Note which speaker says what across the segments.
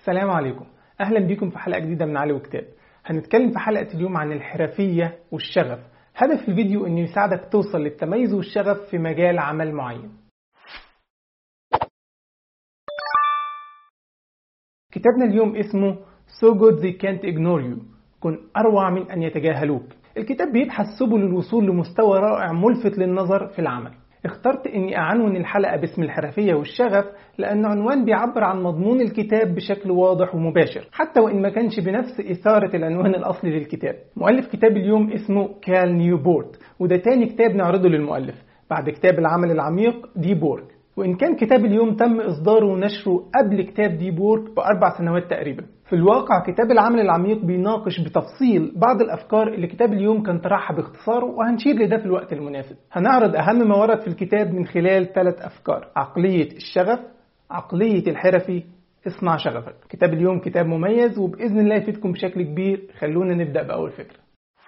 Speaker 1: السلام عليكم أهلا بكم في حلقة جديدة من علي وكتاب هنتكلم في حلقة اليوم عن الحرفية والشغف هدف الفيديو أنه يساعدك توصل للتميز والشغف في مجال عمل معين كتابنا اليوم اسمه So Good They Can't Ignore You كن أروع من أن يتجاهلوك الكتاب بيبحث سبل الوصول لمستوى رائع ملفت للنظر في العمل اخترت اني اعنون الحلقة باسم الحرفية والشغف لان عنوان بيعبر عن مضمون الكتاب بشكل واضح ومباشر حتى وان ما كانش بنفس اثارة العنوان الاصلي للكتاب مؤلف كتاب اليوم اسمه كال نيوبورت وده تاني كتاب نعرضه للمؤلف بعد كتاب العمل العميق دي بورج وإن كان كتاب اليوم تم إصداره ونشره قبل كتاب دي بورج بأربع سنوات تقريبا في الواقع كتاب العمل العميق بيناقش بتفصيل بعض الأفكار اللي كتاب اليوم كان طرحها باختصار وهنشير لده في الوقت المناسب هنعرض أهم ما ورد في الكتاب من خلال ثلاث أفكار عقلية الشغف عقلية الحرفي اصنع شغفك كتاب اليوم كتاب مميز وبإذن الله يفيدكم بشكل كبير خلونا نبدأ بأول فكرة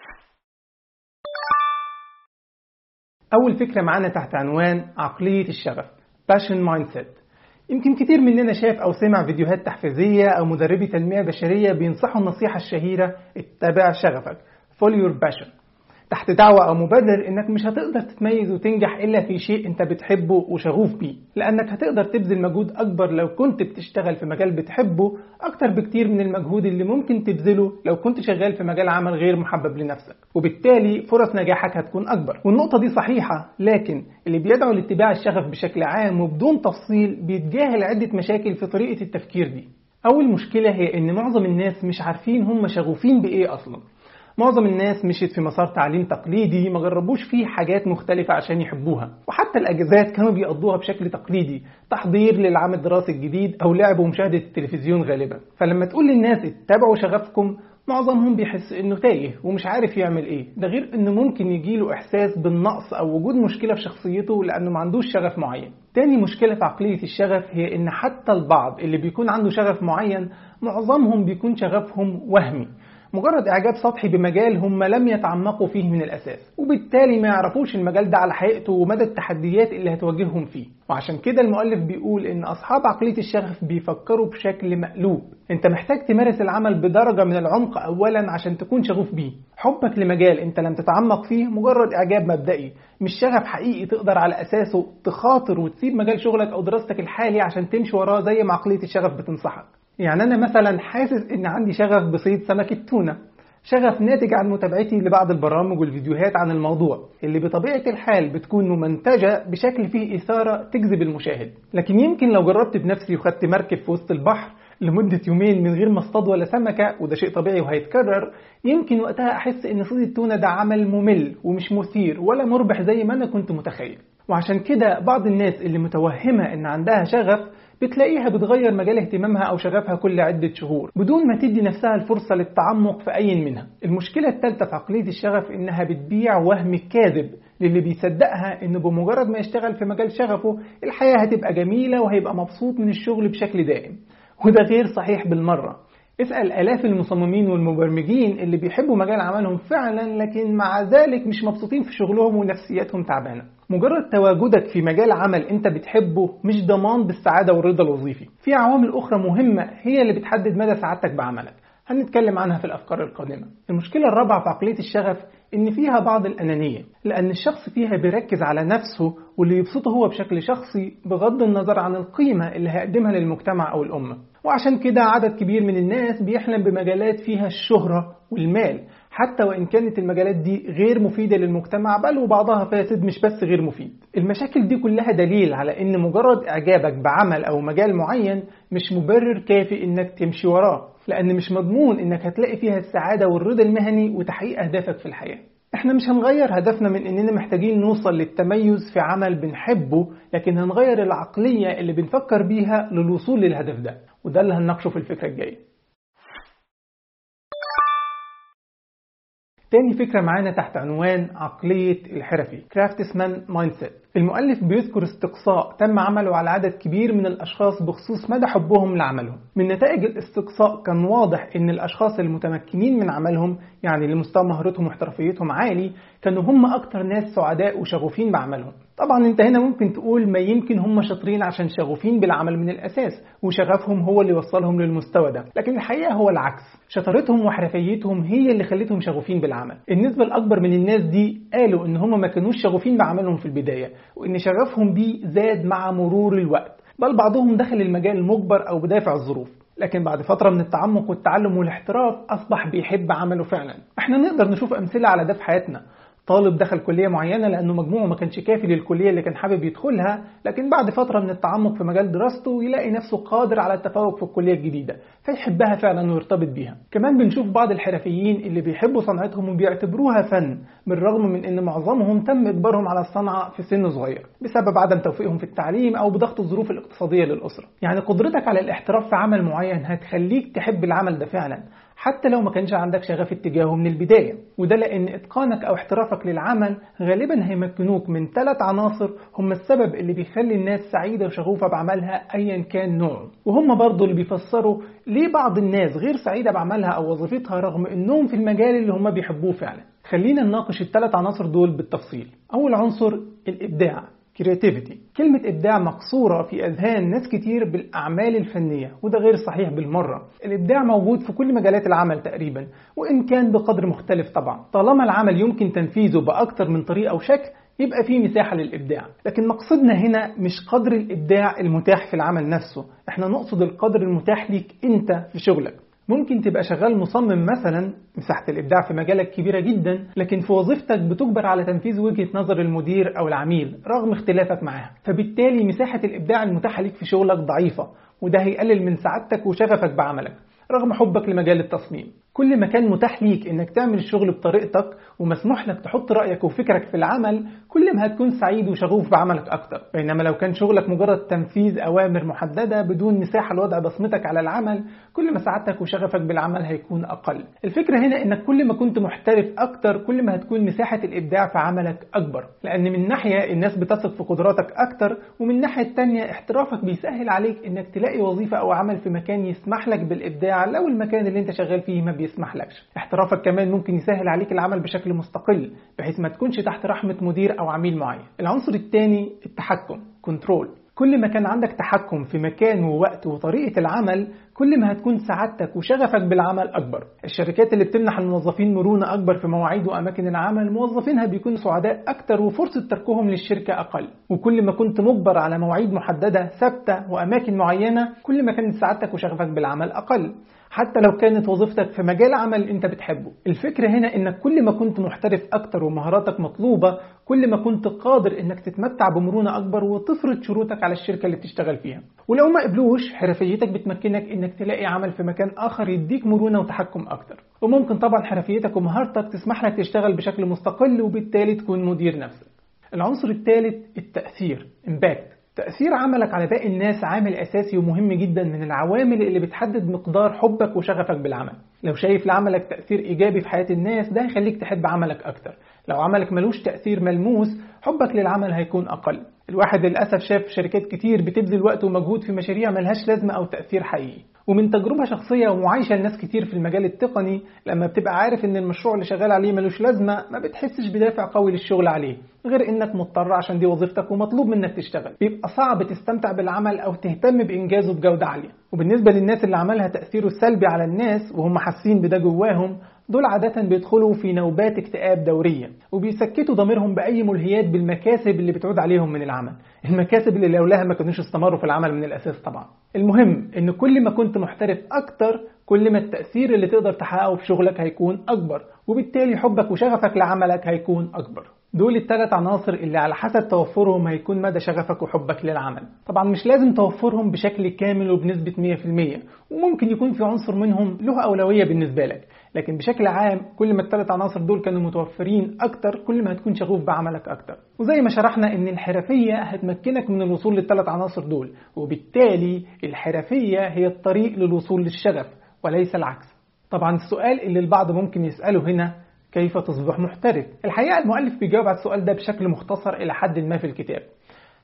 Speaker 1: أول فكرة معانا تحت عنوان عقلية الشغف Passion Mindset يمكن كتير مننا شاف أو سمع فيديوهات تحفيزية أو مدربي تنمية بشرية بينصحوا النصيحة الشهيرة اتبع شغفك Follow your passion تحت دعوة أو مبادر إنك مش هتقدر تتميز وتنجح إلا في شيء أنت بتحبه وشغوف بيه لأنك هتقدر تبذل مجهود أكبر لو كنت بتشتغل في مجال بتحبه أكتر بكتير من المجهود اللي ممكن تبذله لو كنت شغال في مجال عمل غير محبب لنفسك وبالتالي فرص نجاحك هتكون أكبر والنقطة دي صحيحة لكن اللي بيدعو لاتباع الشغف بشكل عام وبدون تفصيل بيتجاهل عدة مشاكل في طريقة التفكير دي أول مشكلة هي إن معظم الناس مش عارفين هم شغوفين بإيه أصلاً معظم الناس مشيت في مسار تعليم تقليدي ما جربوش فيه حاجات مختلفة عشان يحبوها وحتى الأجازات كانوا بيقضوها بشكل تقليدي تحضير للعام الدراسي الجديد أو لعب ومشاهدة التلفزيون غالبا فلما تقول للناس اتبعوا شغفكم معظمهم بيحس انه تايه ومش عارف يعمل ايه ده غير انه ممكن يجيله احساس بالنقص او وجود مشكله في شخصيته لانه ما عندوش شغف معين تاني مشكله في عقليه الشغف هي ان حتى البعض اللي بيكون عنده شغف معين معظمهم بيكون شغفهم وهمي مجرد إعجاب سطحي بمجال هم لم يتعمقوا فيه من الأساس وبالتالي ما يعرفوش المجال ده على حقيقته ومدى التحديات اللي هتواجههم فيه وعشان كده المؤلف بيقول إن أصحاب عقلية الشغف بيفكروا بشكل مقلوب أنت محتاج تمارس العمل بدرجة من العمق أولا عشان تكون شغوف بيه حبك لمجال أنت لم تتعمق فيه مجرد إعجاب مبدئي مش شغف حقيقي تقدر على أساسه تخاطر وتسيب مجال شغلك أو دراستك الحالي عشان تمشي وراه زي ما عقلية الشغف بتنصحك يعني أنا مثلا حاسس إن عندي شغف بصيد سمكة تونة شغف ناتج عن متابعتي لبعض البرامج والفيديوهات عن الموضوع اللي بطبيعة الحال بتكون ممنتجة بشكل فيه إثارة تجذب المشاهد لكن يمكن لو جربت بنفسي وخدت مركب في وسط البحر لمدة يومين من غير ما اصطاد ولا سمكة وده شيء طبيعي وهيتكرر يمكن وقتها أحس إن صيد التونة ده عمل ممل ومش مثير ولا مربح زي ما أنا كنت متخيل وعشان كده بعض الناس اللي متوهمة إن عندها شغف بتلاقيها بتغير مجال اهتمامها أو شغفها كل عدة شهور بدون ما تدي نفسها الفرصة للتعمق في أي منها المشكلة الثالثة في عقلية الشغف إنها بتبيع وهم كاذب للي بيصدقها إنه بمجرد ما يشتغل في مجال شغفه الحياة هتبقى جميلة وهيبقى مبسوط من الشغل بشكل دائم وده غير صحيح بالمرة اسأل آلاف المصممين والمبرمجين اللي بيحبوا مجال عملهم فعلا لكن مع ذلك مش مبسوطين في شغلهم ونفسياتهم تعبانة مجرد تواجدك في مجال عمل انت بتحبه مش ضمان بالسعادة والرضا الوظيفي في عوامل أخرى مهمة هي اللي بتحدد مدى سعادتك بعملك هنتكلم عنها في الأفكار القادمة المشكلة الرابعة في عقلية الشغف إن فيها بعض الأنانية لأن الشخص فيها بيركز على نفسه واللي يبسطه هو بشكل شخصي بغض النظر عن القيمة اللي هيقدمها للمجتمع أو الأمة وعشان كده عدد كبير من الناس بيحلم بمجالات فيها الشهرة والمال حتى وإن كانت المجالات دي غير مفيدة للمجتمع بل وبعضها فاسد مش بس غير مفيد المشاكل دي كلها دليل على إن مجرد إعجابك بعمل أو مجال معين مش مبرر كافي إنك تمشي وراه لأن مش مضمون إنك هتلاقي فيها السعادة والرضا المهني وتحقيق أهدافك في الحياة احنا مش هنغير هدفنا من اننا محتاجين نوصل للتميز في عمل بنحبه لكن هنغير العقلية اللي بنفكر بيها للوصول للهدف ده وده اللي هنناقشه في الفكرة الجاية تاني فكرة معانا تحت عنوان عقلية الحرفي كرافتسمان مايند سيت المؤلف بيذكر استقصاء تم عمله على عدد كبير من الأشخاص بخصوص مدى حبهم لعملهم من نتائج الاستقصاء كان واضح أن الأشخاص المتمكنين من عملهم يعني اللي مستوى مهارتهم واحترافيتهم عالي كانوا هم أكتر ناس سعداء وشغوفين بعملهم طبعا انت هنا ممكن تقول ما يمكن هم شاطرين عشان شغوفين بالعمل من الاساس وشغفهم هو اللي وصلهم للمستوى ده لكن الحقيقه هو العكس شطارتهم وحرفيتهم هي اللي خلتهم شغوفين بالعمل النسبه الاكبر من الناس دي قالوا ان هم ما كانوش شغوفين بعملهم في البدايه وان شغفهم بيه زاد مع مرور الوقت بل بعضهم دخل المجال مجبر او بدافع الظروف لكن بعد فترة من التعمق والتعلم والاحتراف أصبح بيحب عمله فعلا احنا نقدر نشوف أمثلة على ده في حياتنا طالب دخل كلية معينة لأنه مجموعه ما كانش كافي للكلية اللي كان حابب يدخلها لكن بعد فترة من التعمق في مجال دراسته يلاقي نفسه قادر على التفوق في الكلية الجديدة فيحبها فعلا ويرتبط بيها كمان بنشوف بعض الحرفيين اللي بيحبوا صنعتهم وبيعتبروها فن بالرغم من ان معظمهم تم اجبارهم على الصنعة في سن صغير بسبب عدم توفيقهم في التعليم او بضغط الظروف الاقتصادية للأسرة يعني قدرتك على الاحتراف في عمل معين هتخليك تحب العمل ده فعلا حتى لو ما كانش عندك شغف اتجاهه من البداية وده لأن إتقانك أو احترافك للعمل غالبا هيمكنوك من ثلاث عناصر هم السبب اللي بيخلي الناس سعيدة وشغوفة بعملها أيا كان نوعه وهم برضو اللي بيفسروا ليه بعض الناس غير سعيدة بعملها أو وظيفتها رغم أنهم في المجال اللي هم بيحبوه فعلا خلينا نناقش الثلاث عناصر دول بالتفصيل أول عنصر الإبداع creativity كلمة إبداع مقصورة في أذهان ناس كتير بالأعمال الفنية وده غير صحيح بالمرة الإبداع موجود في كل مجالات العمل تقريبا وإن كان بقدر مختلف طبعا طالما العمل يمكن تنفيذه بأكتر من طريقة أو شكل يبقى فيه مساحة للإبداع لكن مقصدنا هنا مش قدر الإبداع المتاح في العمل نفسه احنا نقصد القدر المتاح ليك انت في شغلك ممكن تبقى شغال مصمم مثلا مساحة الإبداع في مجالك كبيرة جدا لكن في وظيفتك بتجبر على تنفيذ وجهة نظر المدير أو العميل رغم اختلافك معاه فبالتالي مساحة الإبداع المتاحة ليك في شغلك ضعيفة وده هيقلل من سعادتك وشغفك بعملك رغم حبك لمجال التصميم كل ما كان متاح ليك انك تعمل الشغل بطريقتك ومسموح لك تحط رأيك وفكرك في العمل كل ما هتكون سعيد وشغوف بعملك اكتر بينما لو كان شغلك مجرد تنفيذ اوامر محددة بدون مساحة لوضع بصمتك على العمل كل ما سعادتك وشغفك بالعمل هيكون اقل الفكرة هنا انك كل ما كنت محترف اكتر كل ما هتكون مساحة الابداع في عملك اكبر لان من ناحية الناس بتثق في قدراتك اكتر ومن الناحية التانية احترافك بيسهل عليك انك تلاقي وظيفة او عمل في مكان يسمح لك بالابداع لو المكان اللي انت شغال فيه ما بيسمحلكش احترافك كمان ممكن يسهل عليك العمل بشكل مستقل بحيث ما تكونش تحت رحمة مدير أو عميل معين العنصر الثاني التحكم كنترول كل ما كان عندك تحكم في مكان ووقت وطريقة العمل كل ما هتكون سعادتك وشغفك بالعمل أكبر الشركات اللي بتمنح الموظفين مرونة أكبر في مواعيد وأماكن العمل موظفينها بيكونوا سعداء أكتر وفرصة تركهم للشركة أقل وكل ما كنت مجبر على مواعيد محددة ثابتة وأماكن معينة كل ما كانت سعادتك وشغفك بالعمل أقل حتى لو كانت وظيفتك في مجال عمل انت بتحبه الفكرة هنا انك كل ما كنت محترف اكتر ومهاراتك مطلوبة كل ما كنت قادر انك تتمتع بمرونة اكبر وتفرض شروطك على الشركة اللي بتشتغل فيها ولو ما قبلوش حرفيتك بتمكنك انك تلاقي عمل في مكان اخر يديك مرونة وتحكم اكتر وممكن طبعا حرفيتك ومهارتك تسمح لك تشتغل بشكل مستقل وبالتالي تكون مدير نفسك العنصر الثالث التأثير impact تأثير عملك على باقي الناس عامل أساسي ومهم جدا من العوامل اللي بتحدد مقدار حبك وشغفك بالعمل لو شايف لعملك تأثير إيجابي في حياة الناس ده هيخليك تحب عملك أكتر لو عملك ملوش تأثير ملموس حبك للعمل هيكون أقل الواحد للأسف شاف شركات كتير بتبذل وقت ومجهود في مشاريع ملهاش لازمة أو تأثير حقيقي ومن تجربة شخصية ومعايشة لناس كتير في المجال التقني لما بتبقى عارف ان المشروع اللي شغال عليه ملوش لازمة ما بتحسش بدافع قوي للشغل عليه غير انك مضطر عشان دي وظيفتك ومطلوب منك تشتغل بيبقى صعب تستمتع بالعمل او تهتم بانجازه بجودة عالية وبالنسبة للناس اللي عملها تأثيره السلبي على الناس وهم حاسين بده جواهم دول عادة بيدخلوا في نوبات اكتئاب دورية وبيسكتوا ضميرهم بأي ملهيات بالمكاسب اللي بتعود عليهم من العمل المكاسب اللي لولاها ما كانوش استمروا في العمل من الأساس طبعا المهم ان كل ما كنت محترف أكتر كل ما التأثير اللي تقدر تحققه في شغلك هيكون أكبر وبالتالي حبك وشغفك لعملك هيكون أكبر دول الثلاث عناصر اللي على حسب توفرهم هيكون مدى شغفك وحبك للعمل طبعا مش لازم توفرهم بشكل كامل وبنسبة 100% وممكن يكون في عنصر منهم له أولوية بالنسبة لك لكن بشكل عام كل ما الثلاث عناصر دول كانوا متوفرين أكتر كل ما هتكون شغوف بعملك أكتر وزي ما شرحنا إن الحرفية هتمكنك من الوصول للثلاث عناصر دول وبالتالي الحرفية هي الطريق للوصول للشغف وليس العكس طبعا السؤال اللي البعض ممكن يسأله هنا كيف تصبح محترف؟ الحقيقة المؤلف بيجاوب على السؤال ده بشكل مختصر إلى حد ما في الكتاب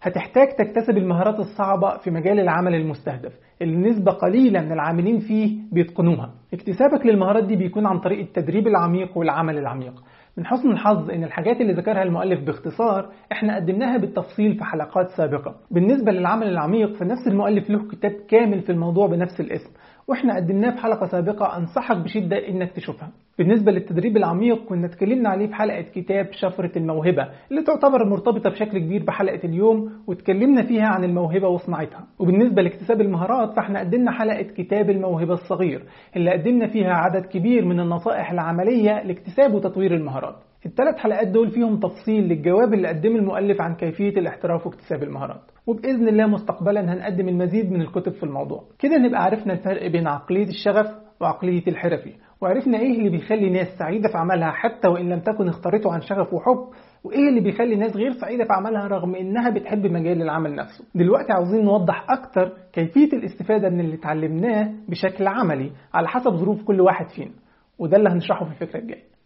Speaker 1: هتحتاج تكتسب المهارات الصعبة في مجال العمل المستهدف اللي نسبة قليلة من العاملين فيه بيتقنوها اكتسابك للمهارات دي بيكون عن طريق التدريب العميق والعمل العميق من حسن الحظ ان الحاجات اللي ذكرها المؤلف باختصار احنا قدمناها بالتفصيل في حلقات سابقة بالنسبة للعمل العميق فنفس المؤلف له كتاب كامل في الموضوع بنفس الاسم واحنا قدمناه في حلقة سابقة انصحك بشدة انك تشوفها بالنسبة للتدريب العميق كنا اتكلمنا عليه في حلقة كتاب شفرة الموهبة اللي تعتبر مرتبطة بشكل كبير بحلقة اليوم واتكلمنا فيها عن الموهبة وصناعتها وبالنسبة لاكتساب المهارات فاحنا قدمنا حلقة كتاب الموهبة الصغير اللي قدمنا فيها عدد كبير من النصائح العملية لاكتساب وتطوير المهارات الثلاث حلقات دول فيهم تفصيل للجواب اللي قدمه المؤلف عن كيفية الاحتراف واكتساب المهارات وبإذن الله مستقبلا هنقدم المزيد من الكتب في الموضوع كده نبقى عرفنا الفرق بين عقلية الشغف وعقلية الحرفي وعرفنا ايه اللي بيخلي ناس سعيدة في عملها حتى وإن لم تكن اختارته عن شغف وحب وايه اللي بيخلي ناس غير سعيدة في عملها رغم انها بتحب مجال العمل نفسه دلوقتي عاوزين نوضح اكتر كيفية الاستفادة من اللي اتعلمناه بشكل عملي على حسب ظروف كل واحد فينا وده اللي هنشرحه في الفكرة الجاية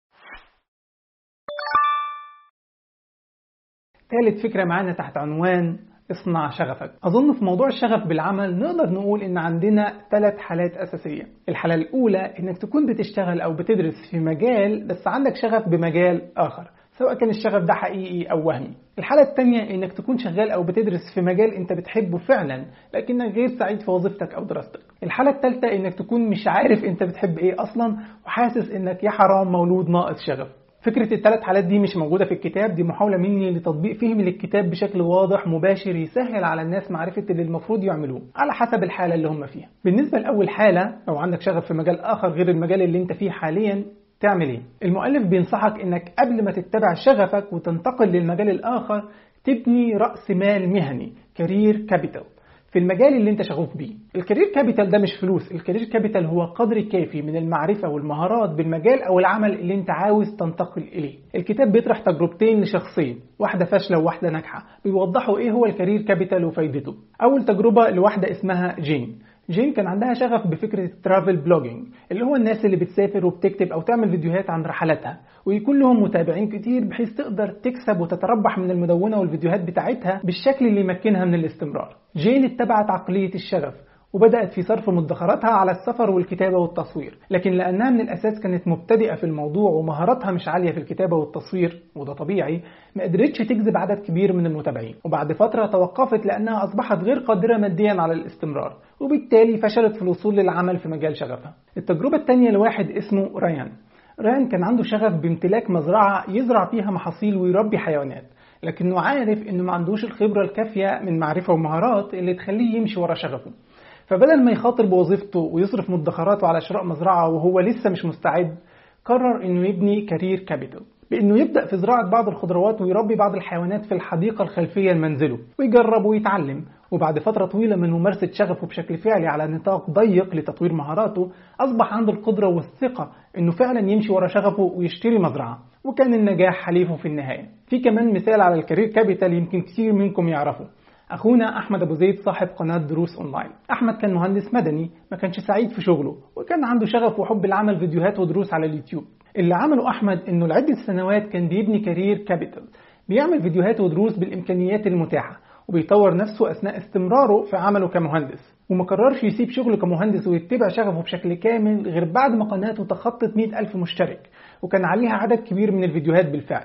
Speaker 1: ثالث فكرة معانا تحت عنوان اصنع شغفك أظن في موضوع الشغف بالعمل نقدر نقول إن عندنا ثلاث حالات أساسية الحالة الأولى إنك تكون بتشتغل أو بتدرس في مجال بس عندك شغف بمجال آخر سواء كان الشغف ده حقيقي أو وهمي الحالة الثانية إنك تكون شغال أو بتدرس في مجال أنت بتحبه فعلا لكنك غير سعيد في وظيفتك أو دراستك الحالة الثالثة إنك تكون مش عارف أنت بتحب إيه أصلا وحاسس إنك يا حرام مولود ناقص شغف فكرة الثلاث حالات دي مش موجودة في الكتاب دي محاولة مني لتطبيق فهم للكتاب بشكل واضح مباشر يسهل على الناس معرفة اللي المفروض يعملوه على حسب الحالة اللي هم فيها بالنسبة لأول حالة لو عندك شغف في مجال آخر غير المجال اللي انت فيه حاليا تعمل ايه؟ المؤلف بينصحك انك قبل ما تتبع شغفك وتنتقل للمجال الآخر تبني رأس مال مهني كارير كابيتال في المجال اللي انت شغوف بيه الكارير كابيتال ده مش فلوس الكارير كابيتال هو قدر كافي من المعرفة والمهارات بالمجال او العمل اللي انت عاوز تنتقل اليه الكتاب بيطرح تجربتين لشخصين واحدة فاشلة وواحدة ناجحة بيوضحوا ايه هو الكارير كابيتال وفايدته اول تجربة لواحدة اسمها جين جين كان عندها شغف بفكرة الترافل بلوجينج اللي هو الناس اللي بتسافر وبتكتب أو تعمل فيديوهات عن رحلاتها ويكون لهم متابعين كتير بحيث تقدر تكسب وتتربح من المدونة والفيديوهات بتاعتها بالشكل اللي يمكنها من الاستمرار جين اتبعت عقلية الشغف وبدأت في صرف مدخراتها على السفر والكتابة والتصوير لكن لأنها من الأساس كانت مبتدئة في الموضوع ومهاراتها مش عالية في الكتابة والتصوير وده طبيعي ما قدرتش تجذب عدد كبير من المتابعين وبعد فترة توقفت لأنها أصبحت غير قادرة ماديا على الاستمرار وبالتالي فشلت في الوصول للعمل في مجال شغفها التجربة الثانية لواحد اسمه ريان ريان كان عنده شغف بامتلاك مزرعة يزرع فيها محاصيل ويربي حيوانات لكنه عارف انه ما عندوش الخبرة الكافية من معرفة ومهارات اللي تخليه يمشي ورا شغفه فبدل ما يخاطر بوظيفته ويصرف مدخراته على شراء مزرعة وهو لسه مش مستعد قرر انه يبني كارير كابيتال بانه يبدا في زراعه بعض الخضروات ويربي بعض الحيوانات في الحديقه الخلفيه لمنزله ويجرب ويتعلم وبعد فتره طويله من ممارسه شغفه بشكل فعلي على نطاق ضيق لتطوير مهاراته اصبح عنده القدره والثقه انه فعلا يمشي ورا شغفه ويشتري مزرعه وكان النجاح حليفه في النهايه في كمان مثال على الكارير كابيتال يمكن كتير منكم يعرفه اخونا احمد ابو زيد صاحب قناه دروس اونلاين احمد كان مهندس مدني ما كانش سعيد في شغله وكان عنده شغف وحب لعمل فيديوهات ودروس على اليوتيوب اللي عمله احمد انه لعده سنوات كان بيبني كارير كابيتال بيعمل فيديوهات ودروس بالامكانيات المتاحه وبيطور نفسه اثناء استمراره في عمله كمهندس وما قررش يسيب شغله كمهندس ويتبع شغفه بشكل كامل غير بعد ما قناته تخطت 100 ألف مشترك وكان عليها عدد كبير من الفيديوهات بالفعل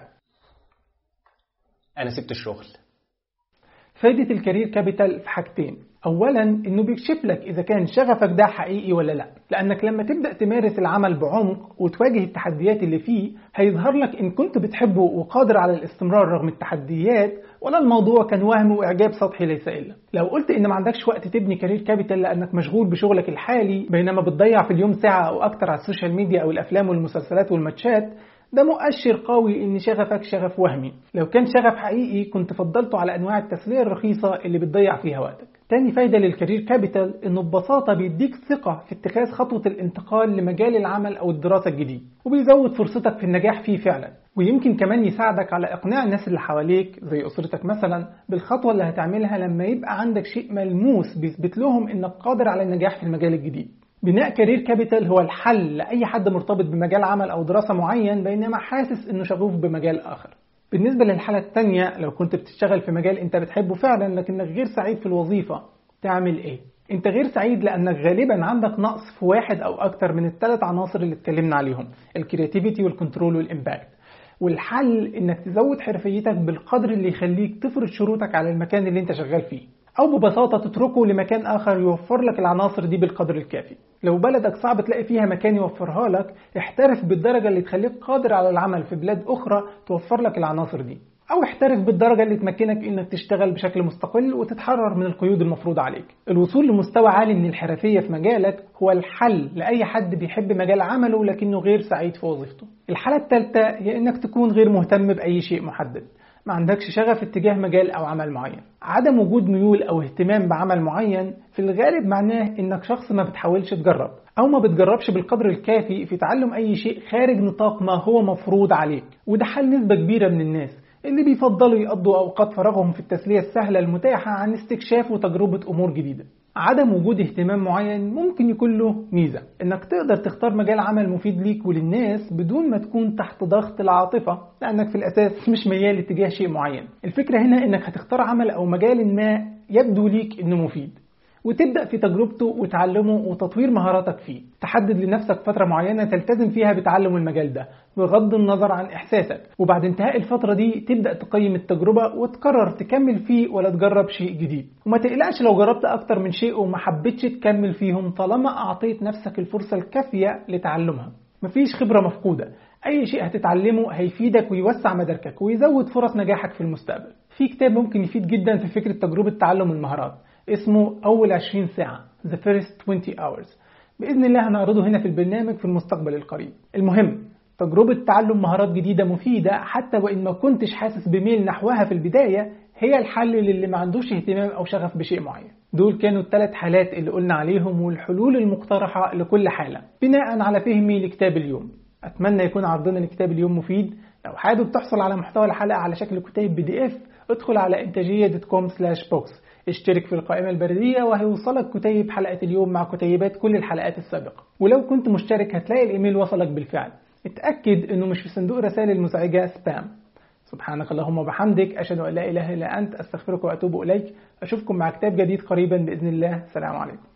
Speaker 2: أنا سبت الشغل
Speaker 1: فايدة الكارير كابيتال في حاجتين أولا إنه بيكشف لك إذا كان شغفك ده حقيقي ولا لا لأنك لما تبدأ تمارس العمل بعمق وتواجه التحديات اللي فيه هيظهر لك إن كنت بتحبه وقادر على الاستمرار رغم التحديات ولا الموضوع كان وهم وإعجاب سطحي ليس إلا لو قلت إن ما عندكش وقت تبني كارير كابيتال لأنك مشغول بشغلك الحالي بينما بتضيع في اليوم ساعة أو أكتر على السوشيال ميديا أو الأفلام والمسلسلات والماتشات ده مؤشر قوي ان شغفك شغف وهمي لو كان شغف حقيقي كنت فضلته على انواع التسلية الرخيصة اللي بتضيع فيها وقتك تاني فايدة للكارير كابيتال انه ببساطة بيديك ثقة في اتخاذ خطوة الانتقال لمجال العمل او الدراسة الجديد وبيزود فرصتك في النجاح فيه فعلا ويمكن كمان يساعدك على اقناع الناس اللي حواليك زي اسرتك مثلا بالخطوة اللي هتعملها لما يبقى عندك شيء ملموس بيثبت لهم انك قادر على النجاح في المجال الجديد بناء كارير كابيتال هو الحل لأي حد مرتبط بمجال عمل أو دراسة معين بينما حاسس إنه شغوف بمجال آخر. بالنسبة للحالة الثانية لو كنت بتشتغل في مجال انت بتحبه فعلا لكنك غير سعيد في الوظيفة تعمل ايه؟ انت غير سعيد لانك غالبا عندك نقص في واحد او اكتر من الثلاث عناصر اللي اتكلمنا عليهم الكرياتيفيتي والكنترول والامباكت والحل انك تزود حرفيتك بالقدر اللي يخليك تفرض شروطك على المكان اللي انت شغال فيه او ببساطة تتركه لمكان اخر يوفر لك العناصر دي بالقدر الكافي لو بلدك صعب تلاقي فيها مكان يوفرها لك احترف بالدرجة اللي تخليك قادر على العمل في بلاد اخرى توفر لك العناصر دي أو احترف بالدرجة اللي تمكنك إنك تشتغل بشكل مستقل وتتحرر من القيود المفروضة عليك. الوصول لمستوى عالي من الحرفية في مجالك هو الحل لأي حد بيحب مجال عمله لكنه غير سعيد في وظيفته. الحالة الثالثة هي إنك تكون غير مهتم بأي شيء محدد. ما عندكش شغف اتجاه مجال أو عمل معين. عدم وجود ميول أو اهتمام بعمل معين في الغالب معناه إنك شخص ما بتحاولش تجرب أو ما بتجربش بالقدر الكافي في تعلم أي شيء خارج نطاق ما هو مفروض عليك وده حل نسبة كبيرة من الناس اللي بيفضلوا يقضوا أوقات فراغهم في التسلية السهلة المتاحة عن استكشاف وتجربة أمور جديدة عدم وجود اهتمام معين ممكن يكون له ميزة انك تقدر تختار مجال عمل مفيد ليك وللناس بدون ما تكون تحت ضغط العاطفة لانك في الاساس مش ميال اتجاه شيء معين الفكرة هنا انك هتختار عمل او مجال ما يبدو ليك انه مفيد وتبدأ في تجربته وتعلمه وتطوير مهاراتك فيه تحدد لنفسك فترة معينة تلتزم فيها بتعلم المجال ده بغض النظر عن إحساسك وبعد انتهاء الفترة دي تبدأ تقيم التجربة وتقرر تكمل فيه ولا تجرب شيء جديد وما تقلقش لو جربت أكتر من شيء وما حبيتش تكمل فيهم طالما أعطيت نفسك الفرصة الكافية لتعلمها مفيش خبرة مفقودة أي شيء هتتعلمه هيفيدك ويوسع مداركك ويزود فرص نجاحك في المستقبل في كتاب ممكن يفيد جدا في فكرة تجربة تعلم المهارات اسمه أول 20 ساعة The First 20 Hours بإذن الله هنعرضه هنا في البرنامج في المستقبل القريب المهم تجربة تعلم مهارات جديدة مفيدة حتى وإن ما كنتش حاسس بميل نحوها في البداية هي الحل للي ما عندوش اهتمام أو شغف بشيء معين دول كانوا الثلاث حالات اللي قلنا عليهم والحلول المقترحة لكل حالة بناء على فهمي لكتاب اليوم أتمنى يكون عرضنا لكتاب اليوم مفيد لو حابب تحصل على محتوى الحلقة على شكل كتيب بي دي اف ادخل على انتاجية دوت كوم سلاش بوكس اشترك في القائمة البريدية وهيوصلك كتيب حلقة اليوم مع كتيبات كل الحلقات السابقة ولو كنت مشترك هتلاقي الإيميل وصلك بالفعل اتأكد إنه مش في صندوق رسائل المزعجة سبام سبحانك اللهم وبحمدك أشهد أن لا إله إلا أنت أستغفرك وأتوب إليك أشوفكم مع كتاب جديد قريبا بإذن الله سلام عليكم